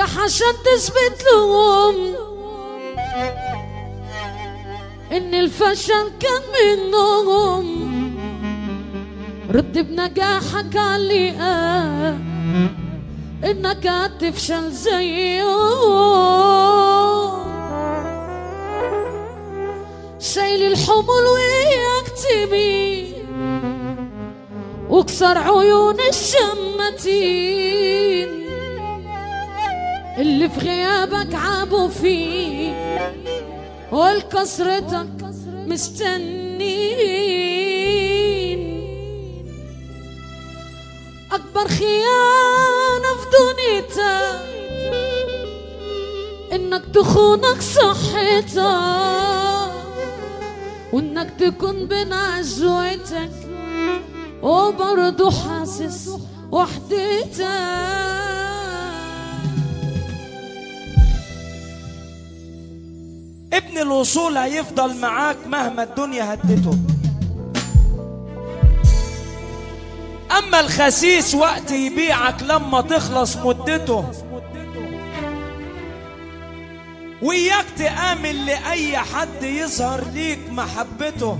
عشان تثبت لهم ان الفشل كان منهم رد بنجاحك علي آه انك هتفشل زيهم شايل الحمل وياك تبي واكسر عيون الشماتين اللي في غيابك عابوا فيه والكسرتك مستنين أكبر خيانة في دنيتك إنك تخونك صحتك وإنك تكون بين عزوتك وبرضه حاسس وحدتك ابن الوصول هيفضل معاك مهما الدنيا هدته اما الخسيس وقت يبيعك لما تخلص مدته وياك تآمن لأي حد يظهر ليك محبته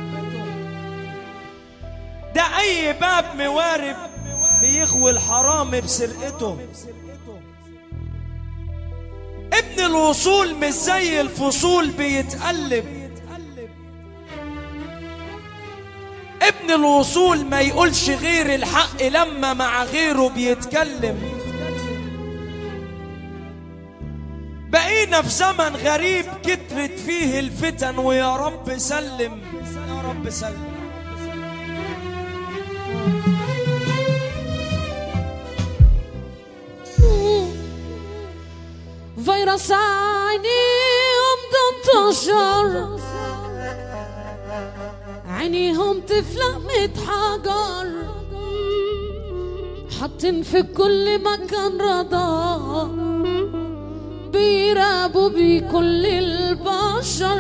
ده أي باب موارب بيغوي الحرام بسرقته ابن الوصول مش زي الفصول بيتقلب ابن الوصول ما يقولش غير الحق لما مع غيره بيتكلم بقينا في زمن غريب كترت فيه الفتن ويا رب سلم يا رب سلم فيروس عينيهم تنتشر عينيهم تفلق متحجر حاطين في كل مكان رضا بيرابوا بيه كل البشر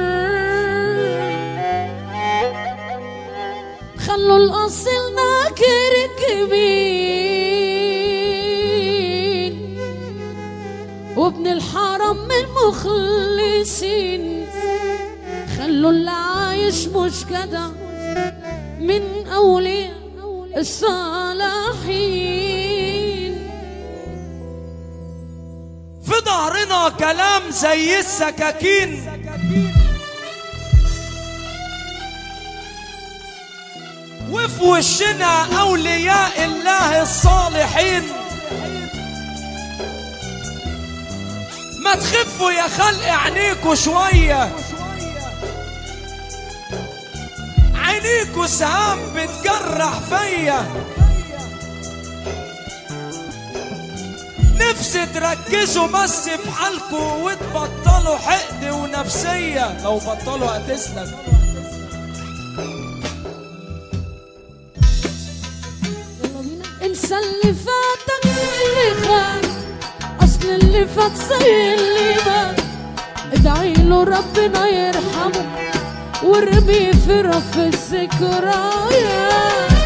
خلوا الأصل ناكر كبير وابن الحرم من مخلصين خلوا اللي عايش مش جدع من أولياء الصالحين في ظهرنا كلام زي السكاكين وفي وشنا أولياء الله الصالحين ما تخفوا يا خلق عينيكوا شوية عينيكوا سهام بتجرح فيا نفسي تركزوا بس في حالكوا وتبطلوا حقد ونفسية لو بطلوا هتسلم انسى اللي فاتك اللي خان اصل اللي فات زي اللي بان ادعي له ربنا يرحمه وارميه في رف الذكريات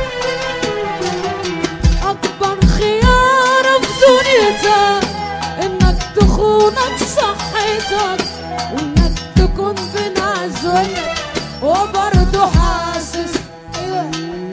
اكبر خيانه في دنيتك انك تخونك صحتك وانك تكون بين عزوتك وبرضه حاسس ايوه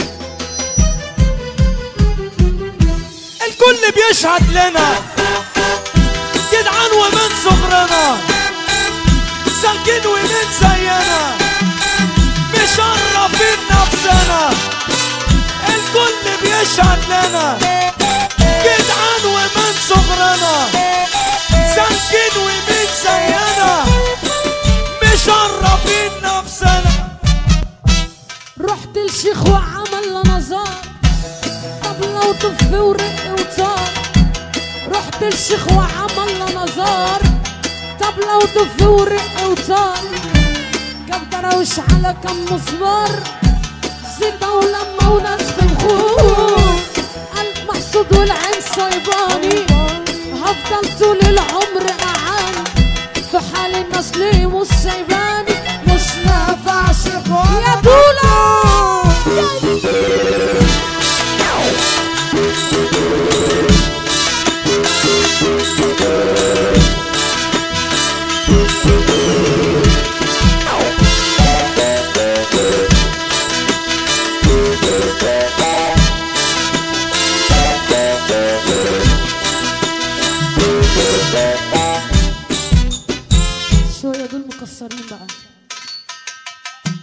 الكل بيشهد لنا جدعان ومن صغرنا سالكين ومن زينا مشرفين نفسنا الكل بيشهد لنا جدعان ومن صغرنا سالكين ومن زينا مشرفين نفسنا رحت الشيخ وعمل له نظار طبلة وطف ورق وطار رحت الشيخ وعمل له نظار طبلة وطف ورق وطار كم دروش على كم مسمار زيتة ولما وناس بنخون قلب محسود والعين صيباني هفضل طول العمر أعاني في حال الناس ليه مش سايباني مش نافعش يا دولا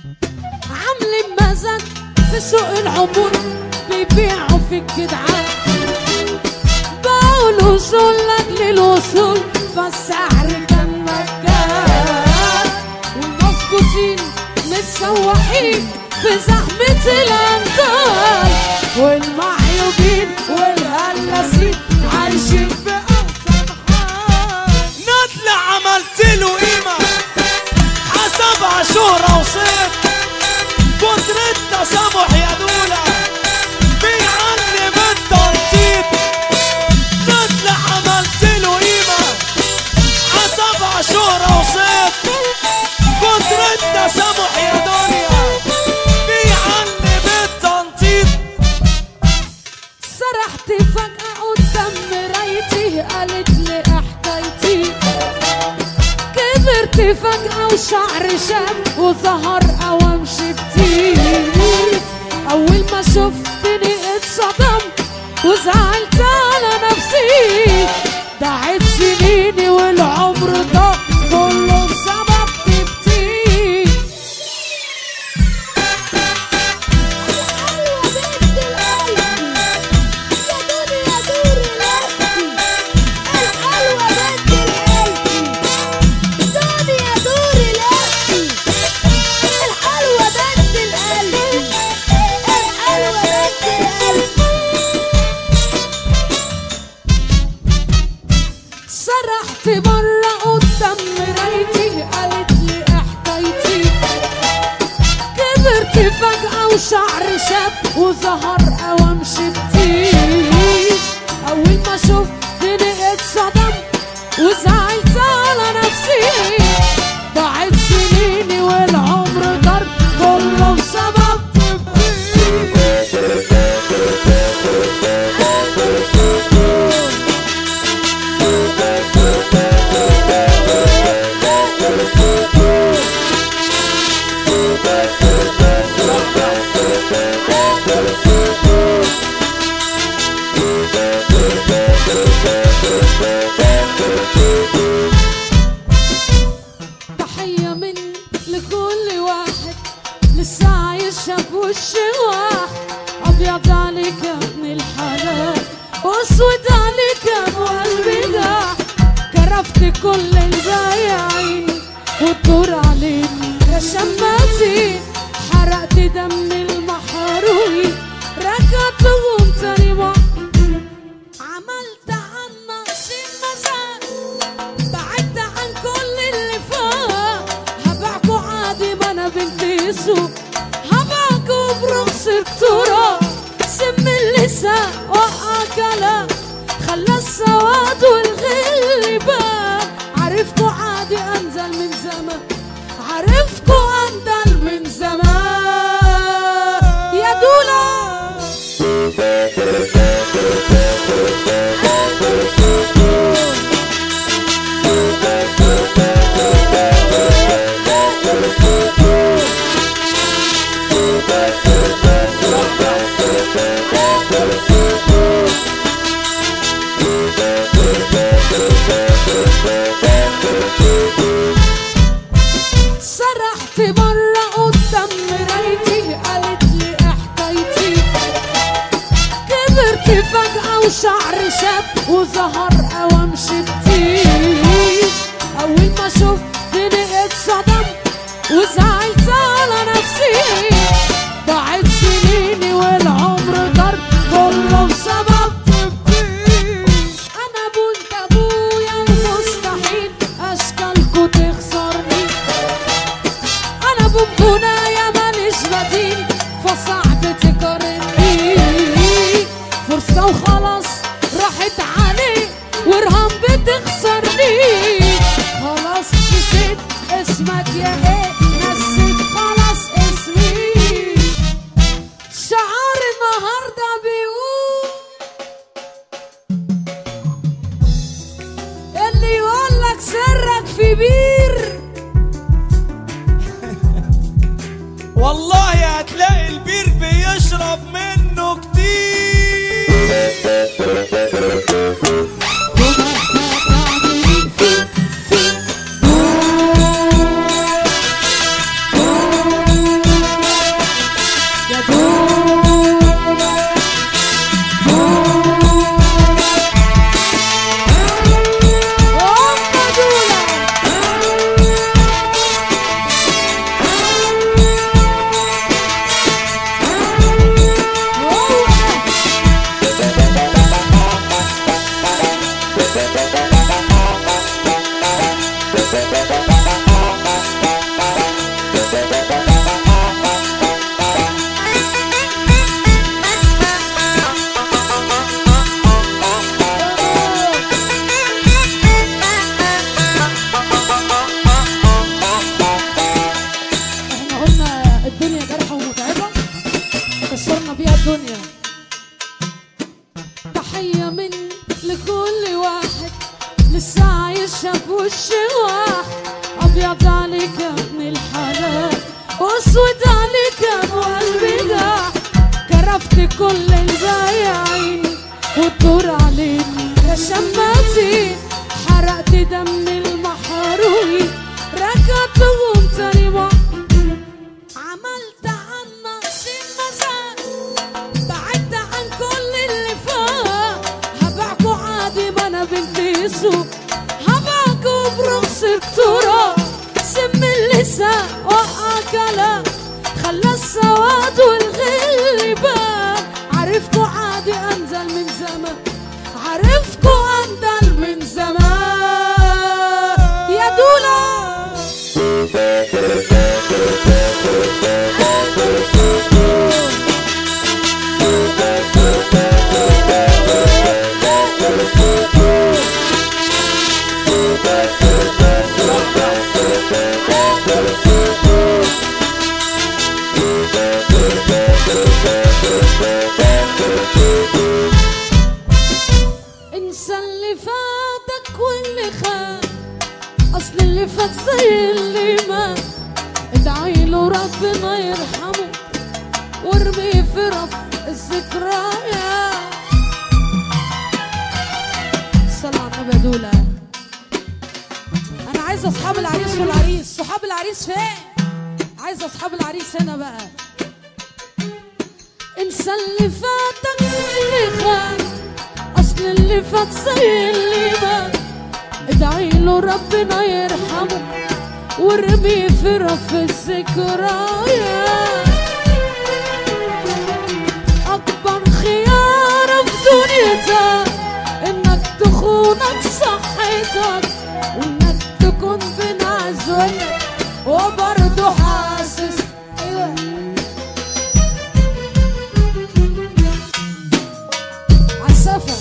عاملين مزاد في سوق العبور بيبيعوا في الجدعان باعوا الوصول لاجل الوصول فالسعر كان مجان والمظبوطين متسوحين في زحمة الأنطال والمعيوبين والهلاسين عايشين في أحسن حال نطلع عملت له قيمة حسبها شهرة وصيت كتر التسامح يا دولة بيعلم التنطيط نطلع عملت له قيمة حسبها شهرة وصيت كتر التسامح يا دنيا بيعلم التنطيط سرحت فجأة قدام مرايتي قالت لي حكايتي كبرت فجأة وشعري شاب وظهر قوام شفتي أول ما شفتني اتصدمت وزعلت على نفسي ضاعت سنيني والعمر ده كله بسبب تبتي سرحت مرة قدام مرايتي قالت لي حكايتي كبرت فجأة وشعري شاب وظهر قوام شفتي أول ما شفتني اتصدمت وزعلت على نفسي ضاعت سنيني والعمر ضرب كله بسبب تحية مني لكل واحد لسه عايشة بوش واحد أبيض عليك يا ابن الحلال وأسود عليك يا أبو قلبي ده كرفت كل البايعين والدور علينا يا شماتين حرقت دم المحروقين رجعتهم تاني بقى عملت عن ناقصين مزاج بعدت عن كل اللي فات هبعكوا عادي ما انا بنت سوق هبعكوا برخص التراب سم اللسان وقع كلام خلى السواد والغل بان عرفتوا عادي انزل من زمان عرفتوا انزل من زمان يا دولا سرحت مرة قدام مرايتي قالت لي حكايتي كبرت فجأة وشعري شاب وظهر قوام شفتي أول ما شفتني اتصدمت وزعلت على نفسي ضاعت سنيني والعمر ضرب كله بسبب أنا بنت أبويا ومستحيل أشكالكوا تخسرني انا بمبنايا ماليش بديل فصعب تقارني فرصة وخلاص راحت عليه ورهان بتخسرني خلاص نسيت اسمك يا ايه نسيت خلاص اسمي شعار النهارده بيقول اللي يقولك سرك في بير والله هتلاقي البير بيشرب منه كتير كل البايعين وتدور علينا يا شماتين حرقت دم المحروقين ركعتهم تاني ما عملت عن نقص المزاج بعدت عن كل اللي فات هبعكوا عادي ما انا بنت سوق هبعكوا برخص التراب سم اللسان وقع كلام خلى السواد والغل بان عرفكوا عادي انزل من زمان عرفكوا انزل من زمان يا دولا انسى اللي فاتك واللي خان اصل اللي فات زي اللي مات ادعي له ربنا يرحمه وارمي في رف الذكريات صلى على النبي يا دولا انا عايزه اصحاب العريس والعريس صحاب العريس فين عايزه اصحاب العريس هنا بقى انسى اللي فاتك واللي خان اصل اللي فات زي اللي مات ادعي له ربنا يرحمه وارمي في رف الذكريات اكبر خيانه في دنيتك انك تخونك صحتك وانك تكون بين عزوتك وبرضه حاسس ايوه عالسفر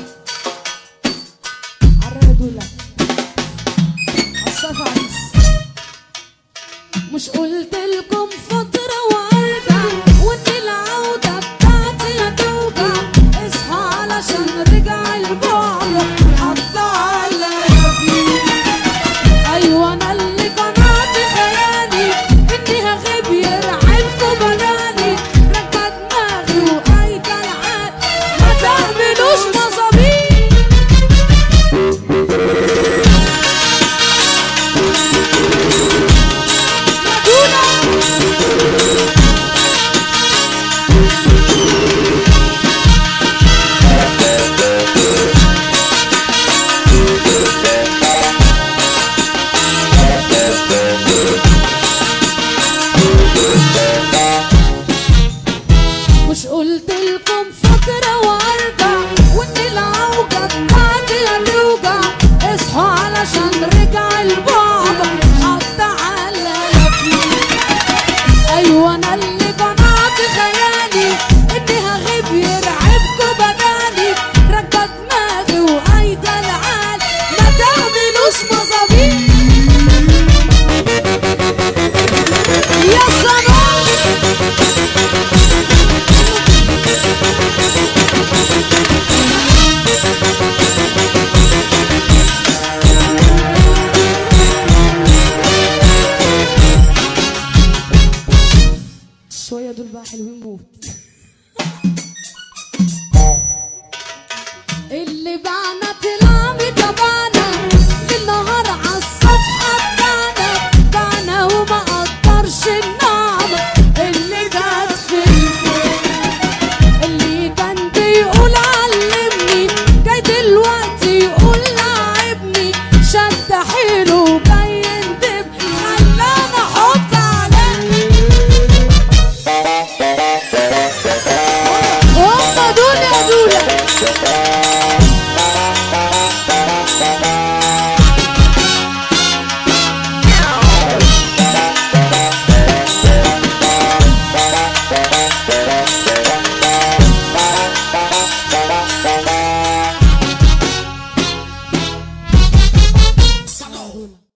عالرقة دولة عالسفر عريس مش قلت لكم فترة وارجع وان العودة بتاعتي هتوجع اصحى علشان رجع البعد قطع عليا فيه ايوه انا اللي قنعت خيالي اني هغيب يرعبكوا بناني رجع دماغي وايد العاد ما تعملوش مظابيط دولا مش قلت لكم فترة وارجع وان العوجة بتاعتي هتوجع اصحوا علشان رجع البعد حط على فيه ايوه انا اللي قنعت خيالي اني هغيب يرعبكوا بداني رجع دماغي وايدة العال ما تعملوش مظابيط يا سلام شوية دول بقى حلوين موت اللي باع